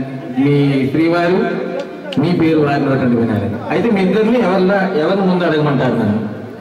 మీ శ్రీవారు మీ పేరు వారి నోటి నుండి వినాలి అయితే మీ ఇద్దరిని ఎవరిలా ఎవరిని ముందు అడగమంటారు నన్ను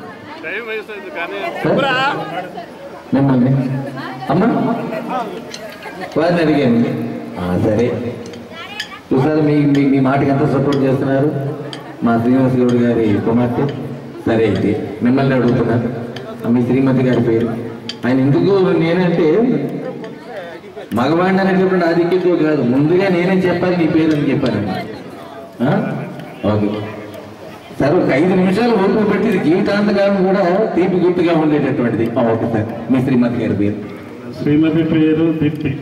సార్? మిమ్మల్ని అమ్మా వారిని అడిగాను ఆ, సరే చూసారు మీ మీ మీ మాటకి ఎంత సపోర్ట్ చేస్తున్నారు మా శ్రీనివాస్ గౌడ్ గారి కుమార్తె సరే అయితే మిమ్మల్ని అడుగుతున్నారు ఆ, మీ శ్రీమతి గారి పేరు ఆయన ఎందుకు నేనంటే మగవాడిని అనేటటువంటి ఆధిక్యతో కాదు ముందుగా నేనే చెప్పాలి నీ పేరు అని చెప్పాను ఆ? ఓకే సార్ ఒక ఐదు నిమిషాలు ఓపిక పెట్టి ఇది జీవితాంతకాలం కూడా తీపి గుర్తుగా ఉండేటటువంటిది ఆ, ఓకే సార్ మీ శ్రీమతి గారి పేరు శ్రీమతి పేరు దీప్తి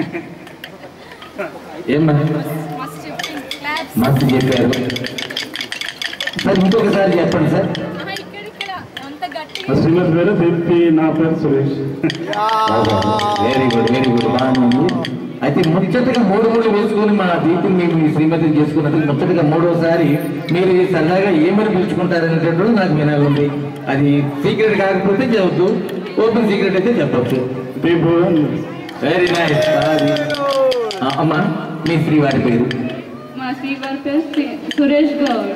ఏమ్మా మస్తు చెప్పింది క్లాప్స్ మస్తు చెప్పారు సార్ ఇంకొకసారి చెప్పండి సార్ ఇక్కడ ఇక్కడ అంత మా గట్టిగా శ్రీమతి పేరు దీప్తి నా పేరు Suresh very good very good బాగుంది అయితే ముచ్చటగా మూడు మూడు వేసుకొని మా దీపిని మేము మీ శ్రీమతిని చేసుకున్నది ముచ్చటగా మూడోసారి మీరు ఈ సరదాగా ఏమని పిలుచుకుంటారనేటప్పుడు నాకు వినాలండి అది సీక్రెట్ కాకపోతే చెప్పొద్దు ఓపెన్ సీక్రెట్ అయితే చెప్పొచ్చు దీపు వెరీ నైస్ అమ్మా మీ శ్రీవారి పేరు మా శ్రీవారి పేరు శ్రీ- సురేష్ గౌడ్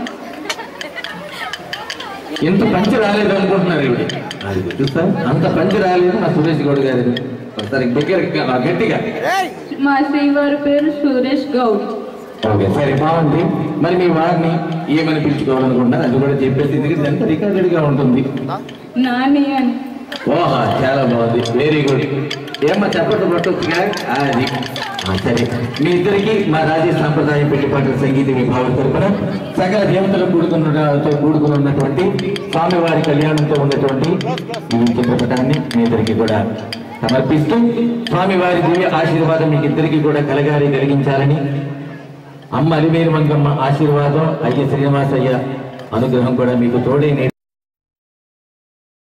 ఎంత పంచి రాలేదు అనుకుంటున్నారు ఇవి అది చూస్తా అంత పంచి రాలేదు మా సురేష్ గౌడ్ గారి ఒకసారి దగ్గర గట్టిగా మా శ్రీవారి పేరు సురేష్ గౌడ్ ఓకే సరే బాగుంది మరి మీ వారిని ఏమని పిలుచుకోవాలనుకుంటున్నారు అది కూడా చెప్పేసి ఎందుకంటే ఎంత రికార్డెడ్ గా ఉంటుంది నాని అని ఓహా చాలా బాగుంది వెరీ గుడ్ ఏమో చెప్పట్టు పట్టొచ్చుగా అది ఆ, సరే మీ ఇద్దరికి మా రాజీవ్ సాంప్రదాయ పెళ్లి పాటల సంగీత విభాగం తరపున సకల దేవతలు కూడుకున్నతో కూడుకుని ఉన్నటువంటి స్వామివారి కళ్యాణంతో ఉన్నటువంటి ఈ చిత్రపటాన్ని మీ ఇద్దరికి కూడా సమర్పిస్తూ స్వామివారి దివ్య ఆశీర్వాదం మీకు ఇద్దరికి కూడా కలగాలి కలిగించాలని అమ్మ అలివేరు మంగమ్మ ఆశీర్వాదం అయ్య శ్రీనివాసయ్య అనుగ్రహం కూడా మీకు తోడే నేడు